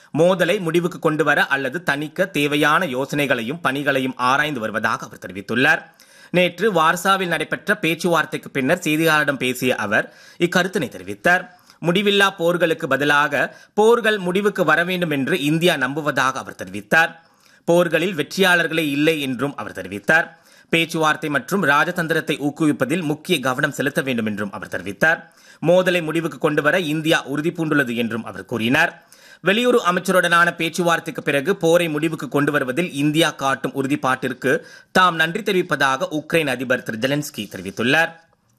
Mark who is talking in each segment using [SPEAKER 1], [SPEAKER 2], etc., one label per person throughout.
[SPEAKER 1] மோதலை முடிவுக்கு கொண்டுவர அல்லது தணிக்க தேவையான யோசனைகளையும் பணிகளையும் ஆராய்ந்து வருவதாக அவர் தெரிவித்துள்ளார் நேற்று வார்சாவில் நடைபெற்ற பேச்சுவார்த்தைக்கு பின்னர் செய்தியாளரிடம் பேசிய அவர் இக்கருத்தினை தெரிவித்தார் முடிவில்லா போர்களுக்கு பதிலாக போர்கள் முடிவுக்கு வர வேண்டும் என்று இந்தியா நம்புவதாக அவர் தெரிவித்தார் போர்களில் வெற்றியாளர்களே இல்லை என்றும் அவர் தெரிவித்தார் பேச்சுவார்த்தை மற்றும் ராஜதந்திரத்தை ஊக்குவிப்பதில் முக்கிய கவனம் செலுத்த வேண்டும் என்றும் அவர் தெரிவித்தார் மோதலை முடிவுக்கு கொண்டுவர இந்தியா உறுதி பூண்டுள்ளது என்றும் அவர் கூறினார் வெளியுறவு அமைச்சருடனான பேச்சுவார்த்தைக்கு பிறகு போரை முடிவுக்கு கொண்டு வருவதில் இந்தியா காட்டும் உறுதிப்பாட்டிற்கு தாம் நன்றி தெரிவிப்பதாக உக்ரைன் அதிபர் திரு ஜெலன்ஸ்கி தெரிவித்துள்ளார்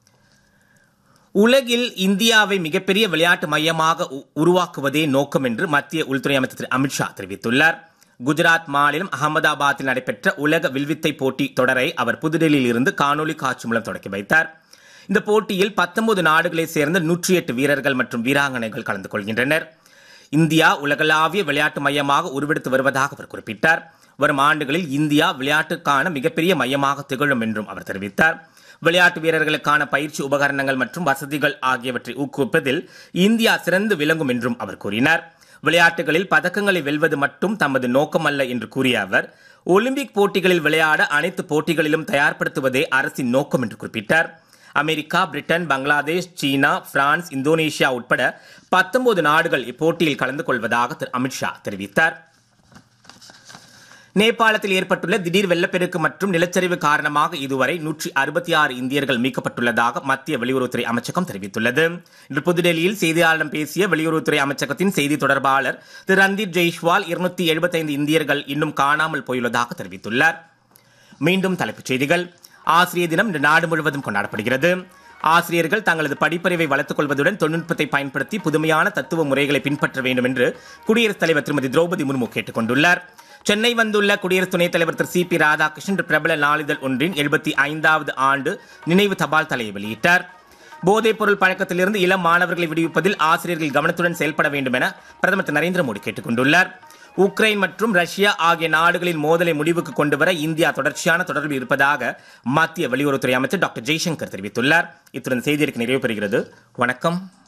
[SPEAKER 1] உலகில் இந்தியாவை மிகப்பெரிய விளையாட்டு மையமாக உ- உருவாக்குவதே நோக்கம் என்று மத்திய உள்துறை அமைச்சர் திரு அமித்ஷா தெரிவித்துள்ளார் குஜராத் மாநிலம் அகமதாபாத்தில் நடைபெற்ற உலக வில்வித்தை போட்டி தொடரை அவர் புதுடெல்லியில் இருந்து காணொலி காட்சி மூலம் தொடக்கி வைத்தார் இந்த போட்டியில் 19 நாடுகளைச் சேர்ந்த நூற்றி எட்டு வீரர்கள் மற்றும் வீராங்கனைகள் கலந்து கொள்கின்றனர் இந்தியா உலகளாவிய விளையாட்டு மையமாக உருவெடுத்து வருவதாக அவர் குறிப்பிட்டார் வரும் ஆண்டுகளில் இந்தியா விளையாட்டுக்கான மிகப்பெரிய மையமாக திகழும் என்றும் அவர் தெரிவித்தார் விளையாட்டு வீரர்களுக்கான பயிற்சி உபகரணங்கள் மற்றும் வசதிகள் ஆகியவற்றை ஊக்குவிப்பதில் இந்தியா சிறந்து விளங்கும் என்றும் அவர் கூறினார் விளையாட்டுகளில் பதக்கங்களை வெல்வது மட்டும் தமது நோக்கமல்ல என்று கூறிய அவர் ஒலிம்பிக் போட்டிகளில் விளையாட அனைத்து போட்டிகளிலும் தயார்படுத்துவதே அரசின் நோக்கம் என்று குறிப்பிட்டார் America Britain Bangladesh China France Indonesia உட்பட 19 நாடுகள் இப்போட்டியில் கலந்து கொள்வதாக திரு அமித்ஷா தெரிவித்தார் நேபாளத்தில் ஏற்பட்டுள்ள திடீர் வெள்ளப்பெருக்கு மற்றும் நிலச்சரிவு காரணமாக இதுவரை நூற்றி அறுபத்தி ஆறு இந்தியர்கள் மீட்கப்பட்டுள்ளதாக மத்திய வெளியுறவுத்துறை அமைச்சகம் தெரிவித்துள்ளது இன்று புதுடெல்லியில் செய்தியாளரிடம் பேசிய வெளியுறவுத்துறை அமைச்சகத்தின் செய்தி தொடர்பாளர் திரு ரந்தீப் ஜெய்ஷ்வால் இருநூத்தி எழுபத்தைந்து இந்தியர்கள் இன்னும் காணாமல் போயுள்ளதாக தெரிவித்துள்ளார் மீண்டும் தலைப்புச் செய்திகள் ஆசிரியர் தினம் இன்று நாடு முழுவதும் கொண்டாடப்படுகிறது ஆசிரியர்கள் தங்களது படிப்பறிவை வளர்த்துக் கொள்வதுடன் தொழில்நுட்பத்தை பயன்படுத்தி புதுமையான தத்துவ முறைகளை பின்பற்ற வேண்டும் என்று குடியரசுத் தலைவர் திருமதி திரௌபதி முர்மு கேட்டுக் கொண்டுள்ளார் சென்னை வந்துள்ள குடியரசு துணைத் தலைவர் திரு சி பி ராதாகிருஷ்ணன் இன்று பிரபல நாளிதழ் ஒன்றின் எழுபத்தி ஐந்தாவது ஆண்டு நினைவு தபால் தலையை வெளியிட்டார் போதைப் பொருள் பழக்கத்திலிருந்து இளம் மாணவர்களை விடுவிப்பதில் ஆசிரியர்கள் கவனத்துடன் செயல்பட வேண்டும் என பிரதமர் திரு நரேந்திர மோடி கேட்டுக் கொண்டுள்ளார் உக்ரைன் மற்றும் ரஷ்யா ஆகிய நாடுகளின் மோதலை முடிவுக்கு கொண்டுவர இந்தியா தொடர்ச்சியான தொடர்பில் இருப்பதாக மத்திய வெளியுறவுத்துறை அமைச்சர் டாக்டர் ஜெய்சங்கர் தெரிவித்துள்ளார் இத்துடன் செய்தியறிக்கை நிறைவு பெறுகிறது வணக்கம்